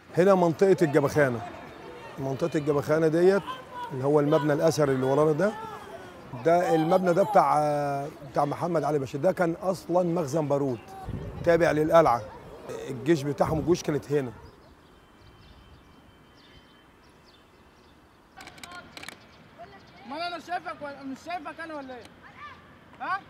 هنا منطقه الجبخانه منطقه الجبخانه ديت اللي هو المبنى الاثري اللي ورانا ده ده المبنى ده بتاع بتاع محمد علي باشا ده كان اصلا مخزن بارود تابع للقلعه الجيش بتاعهم الجيوش كانت هنا ما انا شايفك ولا مش شايفك انا ولا ايه؟ ها؟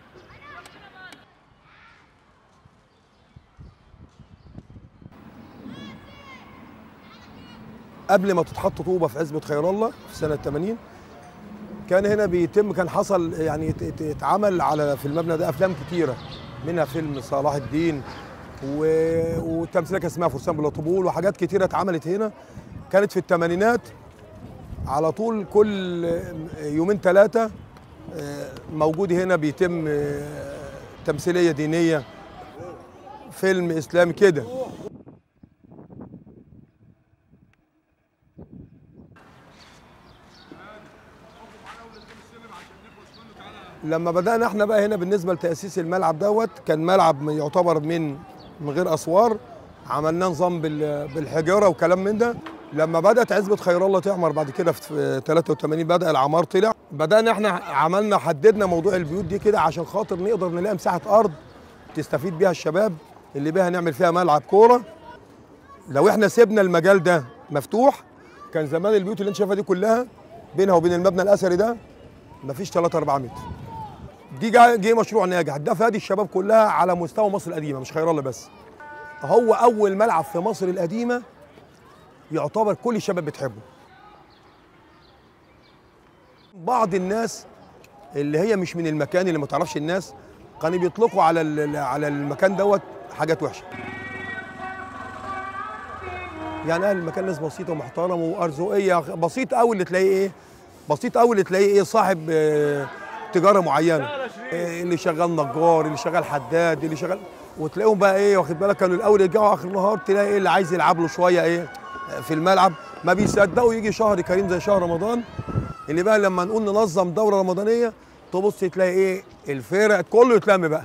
قبل ما تتحط طوبه في عزبه خير الله في سنه 80 كان هنا بيتم كان حصل يعني ات- ات- اتعمل على في المبنى ده افلام كتيره منها فيلم صلاح الدين و- وتمثيليه كان اسمها فرسان بالطبول وحاجات كتيره اتعملت هنا كانت في الثمانينات على طول كل يومين ثلاثه موجود هنا بيتم آه، تمثيليه دينيه فيلم اسلامي كده لما بدأنا احنا بقى هنا بالنسبة لتأسيس الملعب دوت كان ملعب يعتبر من من غير أسوار عملناه نظام بال- بالحجارة وكلام من ده لما بدأت عزبة خير الله تعمر بعد كده في 83 بدأ العمار طلع بدأنا احنا عملنا حددنا موضوع البيوت دي كده عشان خاطر نقدر نلاقي مساحة أرض تستفيد بيها الشباب اللي بيها نعمل فيها ملعب كورة لو احنا سيبنا المجال ده مفتوح كان زمان البيوت اللي انت شايفها دي كلها بينها وبين المبنى الأثري ده مفيش 3 4 متر دي جا- جه مشروع ناجح ده فادي الشباب كلها على مستوى مصر القديمه مش خير الله بس هو اول ملعب في مصر القديمه يعتبر كل الشباب بتحبه بعض الناس اللي هي مش من المكان اللي ما تعرفش الناس كانوا بيطلقوا على ال- على المكان دوت حاجات وحشه يعني اهل المكان ناس بسيطه ومحترمه وارزقيه بسيط قوي اللي تلاقيه ايه بسيط قوي اللي تلاقيه ايه صاحب آه، تجاره معينه إيه اللي شغال نجار اللي شغال حداد اللي شغال وتلاقيهم بقى ايه واخد بالك كانوا الاول يرجعوا اخر النهار تلاقي ايه اللي عايز يلعب له شويه ايه في الملعب ما بيصدقوا يجي شهر كريم زي شهر رمضان اللي بقى لما نقول ننظم دوره رمضانيه تبص تلاقي ايه الفرق كله يتلم بقى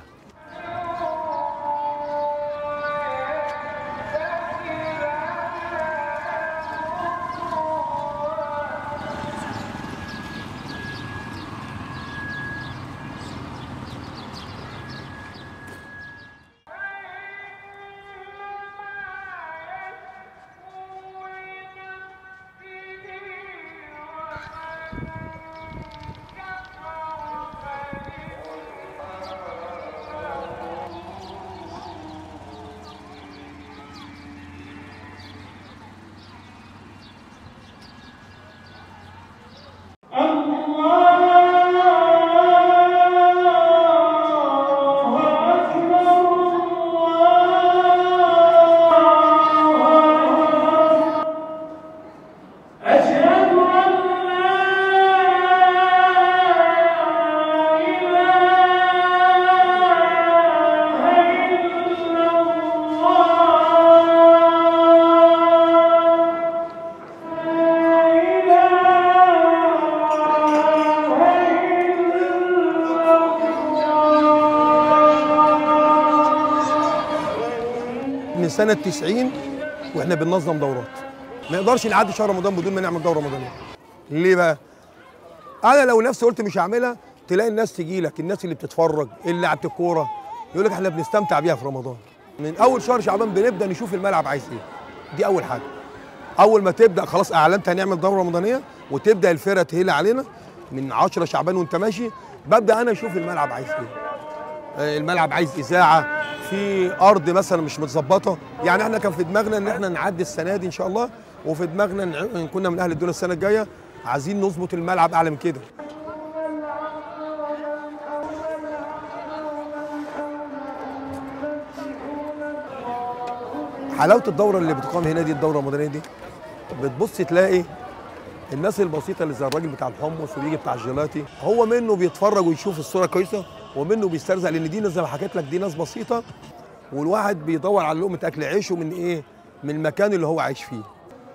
من سنه 90 واحنا بننظم دورات ما نقدرش نعدي شهر رمضان بدون ما نعمل دوره رمضانيه ليه بقى انا لو نفسي قلت مش هعملها تلاقي الناس تجي لك الناس اللي بتتفرج اللي لعبه الكوره يقول لك احنا بنستمتع بيها في رمضان من اول شهر شعبان بنبدا نشوف الملعب عايز ايه دي اول حاجه اول ما تبدا خلاص اعلنت هنعمل دوره رمضانيه وتبدا الفرقه تهيل علينا من 10 شعبان وانت ماشي ببدا انا اشوف الملعب عايز ايه آه، الملعب عايز اذاعه في ارض مثلا مش متظبطه يعني احنا كان في دماغنا ان احنا نعدي السنه دي ان شاء الله وفي دماغنا ان إن كنا من اهل الدنيا السنه الجايه عايزين نظبط الملعب اعلى من كده حلاوه الدوره اللي بتقام هنا دي الدوره الرمضانيه دي بتبص تلاقي الناس البسيطه اللي زي الراجل بتاع الحمص ويجي بتاع الجيلاتي هو منه بيتفرج ويشوف الصوره كويسه ومنه بيسترزق لان دي ناس زي ما حكيت لك دي ناس بسيطه والواحد بيدور على لقمه اكل عيشه من ايه؟ من المكان اللي هو عايش فيه.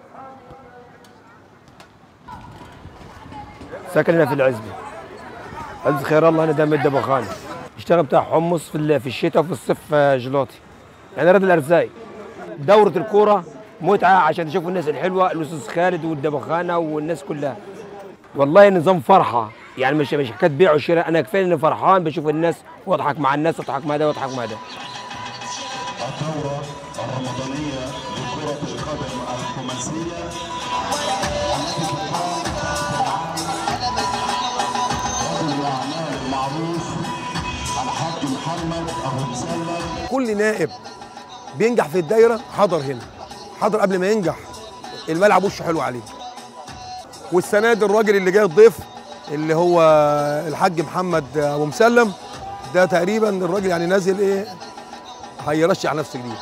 ساكن هنا في العزبة عزبة خير الله هنا دام الدبخاني اشتغل بتاع حمص في ال- في الشتاء وفي الصيف آه، جلاطي يعني رد الارزاق دورة الكورة متعه عشان تشوفوا الناس الحلوه الاستاذ خالد والدبخانه والناس كلها والله نظام فرحه يعني مش مش حكايه بيع وشراء انا كفايه اني فرحان بشوف الناس واضحك مع الناس واضحك مع ده واضحك مع ده الدورة الرمضانية لكرة القدم الخماسية رجل الأعمال المعروف الحاج محمد أبو مسلم كل نائب بينجح في الدايره حضر هنا حضر قبل ما ينجح الملعب وشه حلو عليه والسنه دي الراجل اللي جاي الضيف اللي هو الحاج محمد ابو مسلم ده تقريبا الراجل يعني نازل ايه هيرشح نفسه جديد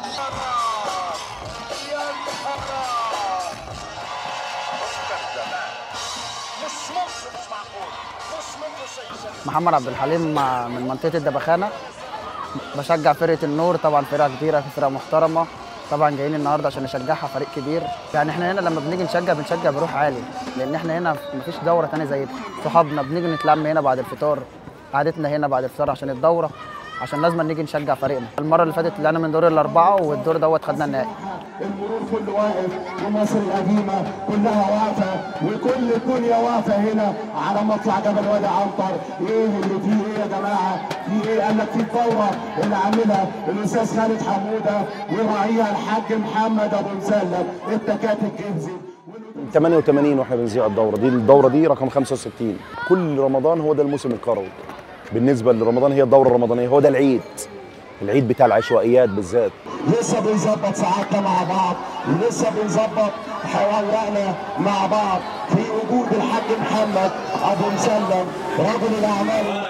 محمد عبد الحليم مع- من منطقه الدبخانه بشجع فرقه النور طبعا فرقه كبيره فرقه محترمه طبعا جايين النهارده عشان نشجعها فريق كبير يعني احنا هنا لما بنيجي نشجع بنشجع بروح عالي لان احنا هنا مفيش دوره تانية زي صحابنا بنيجي نتلم هنا بعد الفطار قعدتنا هنا بعد الفطار عشان الدوره عشان لازم نيجي نشجع فريقنا المره اللي فاتت طلعنا من دور الاربعه والدور دوت خدنا النهائي المرور كله واقف ومصر القديمة كلها واقفة وكل الدنيا واقفة هنا على مطلع جبل وادي عنتر ايه اللي فيه ايه يا جماعة في ايه قال لك في الثورة اللي عاملها الأستاذ خالد حمودة وراعيها الحاج محمد أبو مسلم التكاتك جهزي 88 واحنا بنذيع الدوره دي الدوره دي رقم 65 كل رمضان هو ده الموسم الكروي بالنسبه لرمضان هي الدوره الرمضانيه هو ده العيد العيد بتاع العشوائيات بالذات لسه بنظبط ساعاتنا مع بعض ولسه بنظبط اوراقنا مع بعض في وجود الحاج محمد ابو مسلم رجل الاعمال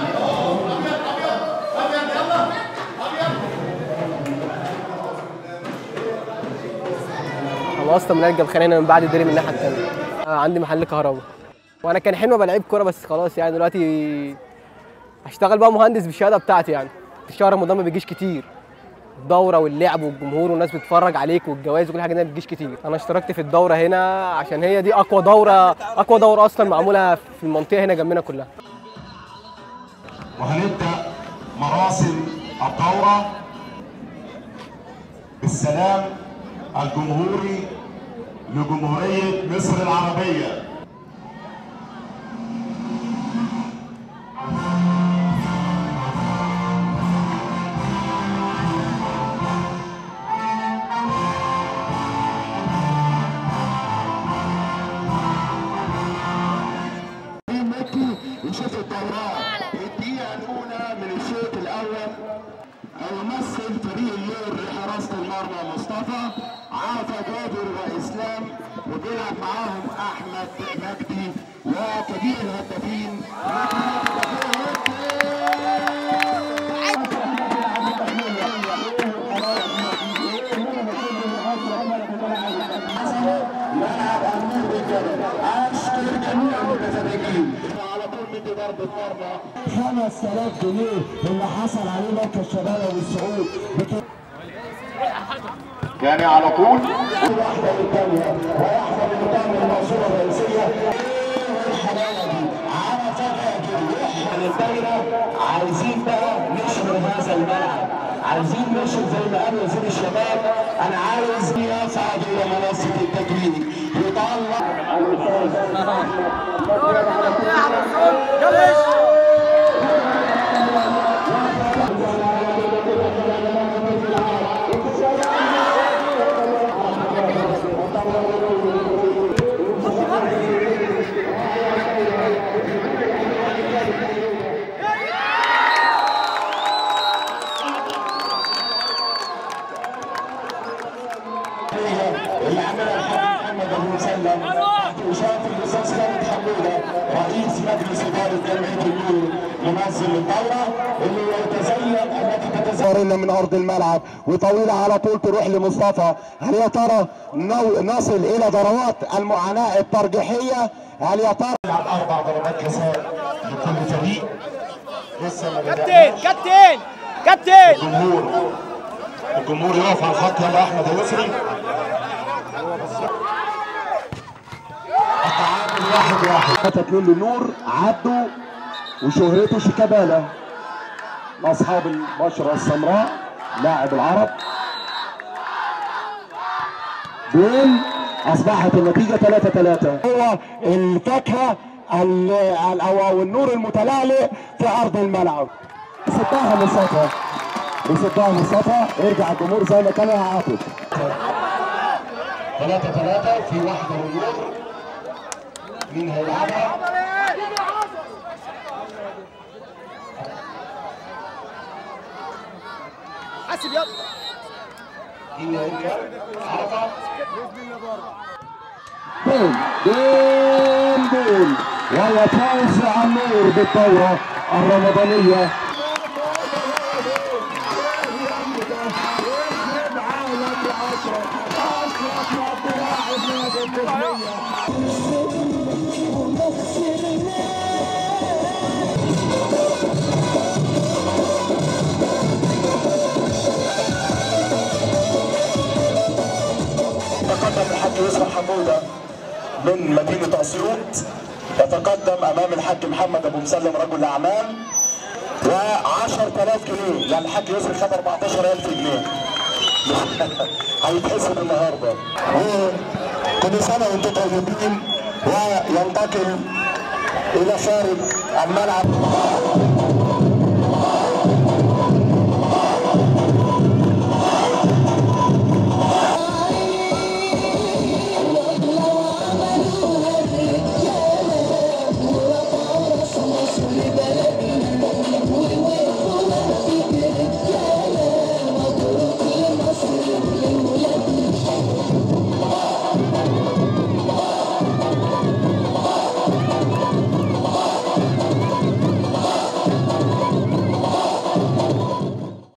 خلصت من الجب خلينا من بعد الدري من الناحيه الثانيه عندي محل كهرباء وانا كان حلم ابقى لعيب كوره بس خلاص يعني دلوقتي هشتغل بقى مهندس بالشهاده بتاعتي يعني الشهر رمضان ما بيجيش كتير الدوره واللعب والجمهور والناس بتتفرج عليك والجواز وكل حاجه دي ما بتجيش كتير انا اشتركت في الدوره هنا عشان هي دي اقوى دوره اقوى دوره اصلا معموله في المنطقه هنا جنبنا كلها وهنبدا مراسم الدوره بالسلام الجمهوري لجمهوريه مصر العربيه مكي يشوف الدورات الدقيقة الأولى من الشوط الأول يمثل فريق اللور لحراسة المرمى مصطفى عافى جابر وإسلام وبيلعب معاهم أحمد مجدي وكبير الهدافين ملعب أمير بالجبل أشكر جميع المتفرجين على طول مدي ضربة مرمى 5000 جنيه اللي حصل عليه مركز شباب والسعود يعني على طول واحدة للثانية وواحدة للثانية المنصورة الرئيسية والحلاوة دي على فجأة كده احنا الدايرة عايزين بقى نشهر هذا الملعب عايزين نشهر زي ما قال وزير الشباب انا عايز يصعد الى منصة التتويج يطلع اللي عملها الحاج محمد ابو مسلم تحت اشاره الاستاذ خالد حموده رئيس مجلس اداره جمعيه النور منظم الدوره اللي يتزين التي تتزين من ارض الملعب وطويله على طول تروح لمصطفى هل يا ترى نو- نصل الى ضربات المعاناه الترجيحيه هل يا ترى يلعب اربع ضربات جزاء لكل فريق لسه ما بدأناش. كابتن كابتن الجمهور الجمهور يقف على الخط يلا احمد يا يسري التعادل واحد واحد اتنين للنور عدوا وشهرته شيكابالا اصحاب البشره السمراء لاعب العرب جول اصبحت النتيجه 3 3 هو الفاكهه ال- ال- او النور المتلألئ في ارض الملعب صدها مسافه بصدها مسافه يرجع الجمهور زي ما كان عاطف 3 3 في واحده والنور مين هيلعبها؟ حاسب يلا مين هيرجع؟ عرفه؟ جول جول جول ويفوز عمور بالدورة الرمضانية تقدم الحاج يسرى حموده من مدينه اسيوط يتقدم امام الحاج محمد ابو مسلم رجل اعمال و 10000 جنيه يعني الحاج يسرى خد 14000 جنيه هيتحسب النهارده وكل سنه وانتم طيبين وينتقل الى خارج الملعب